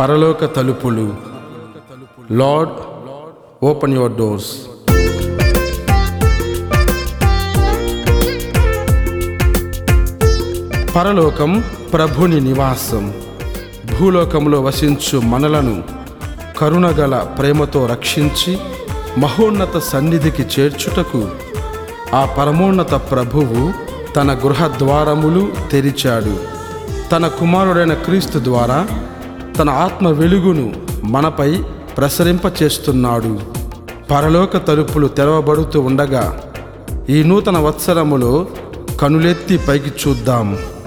పరలోక తలుపులు lord open your doors పరలోకం ప్రభుని నివాసం భూలోకంలో వసించు మనలను కరుణగల ప్రేమతో రక్షించి మహోన్నత సన్నిధికి చేర్చుటకు ఆ పరమోన్నత ప్రభువు తన గృహద్వారములు తెరిచాడు తన కుమారుడైన క్రీస్తు ద్వారా తన ఆత్మ వెలుగును మనపై ప్రసరింపచేస్తున్నాడు పరలోక తలుపులు తెరవబడుతూ ఉండగా ఈ నూతన వత్సరములో కనులెత్తి పైకి చూద్దాం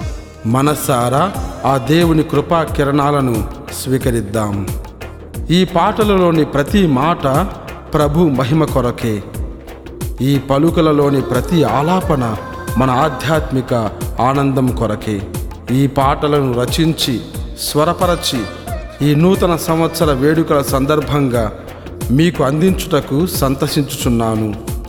మనసారా ఆ దేవుని కృపా కిరణాలను స్వీకరిద్దాం ఈ పాటలలోని ప్రతి మాట ప్రభు మహిమ కొరకే ఈ పలుకలలోని ప్రతి ఆలాపన మన ఆధ్యాత్మిక ఆనందం కొరకే ఈ పాటలను రచించి స్వరపరచి ఈ నూతన సంవత్సర వేడుకల సందర్భంగా మీకు అందించుటకు సంతసించుచున్నాను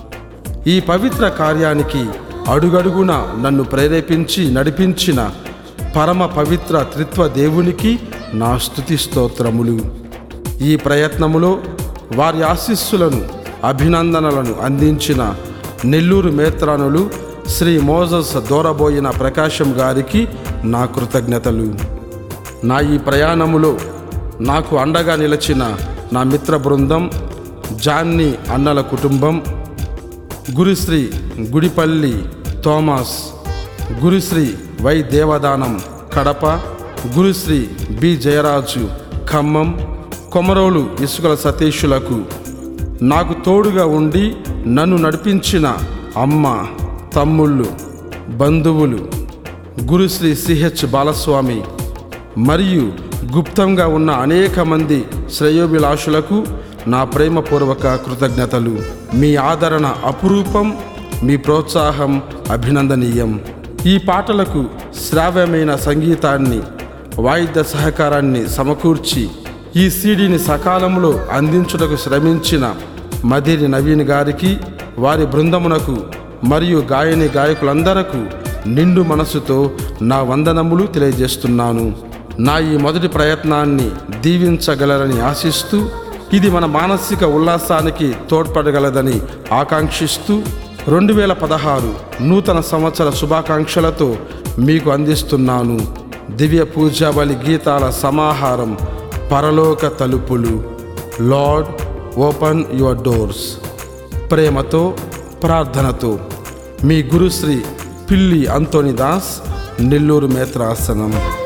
ఈ పవిత్ర కార్యానికి అడుగడుగున నన్ను ప్రేరేపించి నడిపించిన పరమ పవిత్ర త్రిత్వ దేవునికి నా స్తుతి స్తోత్రములు ఈ ప్రయత్నములో వారి ఆశీస్సులను అభినందనలను అందించిన నెల్లూరు మేత్రానులు శ్రీ మోజస్ దూరబోయిన ప్రకాశం గారికి నా కృతజ్ఞతలు నా ఈ ప్రయాణములో నాకు అండగా నిలిచిన నా మిత్ర బృందం జాన్ని అన్నల కుటుంబం Gurusri Gudipalli Thomas Gurusri Y Devadanam Kadapa Gurusri B Jayaraju Khammam Komarolu Isukala సతీషులకు నాకు తోడుగా ఉండి నన్ను నడిపించిన అమ్మ తమ్ముళ్ళు బంధువులు గురుశ్రీ సిహెచ్ బాలస్వామి మరియు గుప్తంగా ఉన్న అనేక మంది శ్రేయోభిలాషులకు నా ప్రేమపూర్వక కృతజ్ఞతలు మీ ఆదరణ అపురూపం మీ ప్రోత్సాహం అభినందనీయం ఈ పాటలకు శ్రావ్యమైన సంగీతాన్ని వాయిద్య సహకారాన్ని సమకూర్చి ఈ సీడీని సకాలంలో అందించుటకు శ్రమించిన మదిరి నవీన్ గారికి వారి బృందమునకు మరియు గాయని గాయకులందరకు నిండు మనసుతో నా వందనములు తెలియజేస్తున్నాను నా ఈ మొదటి ప్రయత్నాన్ని దీవించగలరని ఆశిస్తూ ఇది మన మానసిక ఉల్లాసానికి తోడ్పడగలదని ఆకాంక్షిస్తూ రెండు వేల పదహారు నూతన సంవత్సర శుభాకాంక్షలతో మీకు అందిస్తున్నాను దివ్య పూజాబలి గీతాల సమాహారం పరలోక తలుపులు లార్డ్ ఓపెన్ యువర్ డోర్స్ ప్రేమతో ప్రార్థనతో మీ గురుశ్రీ పిల్లి అంతోని దాస్ నెల్లూరు మేత్రాసనం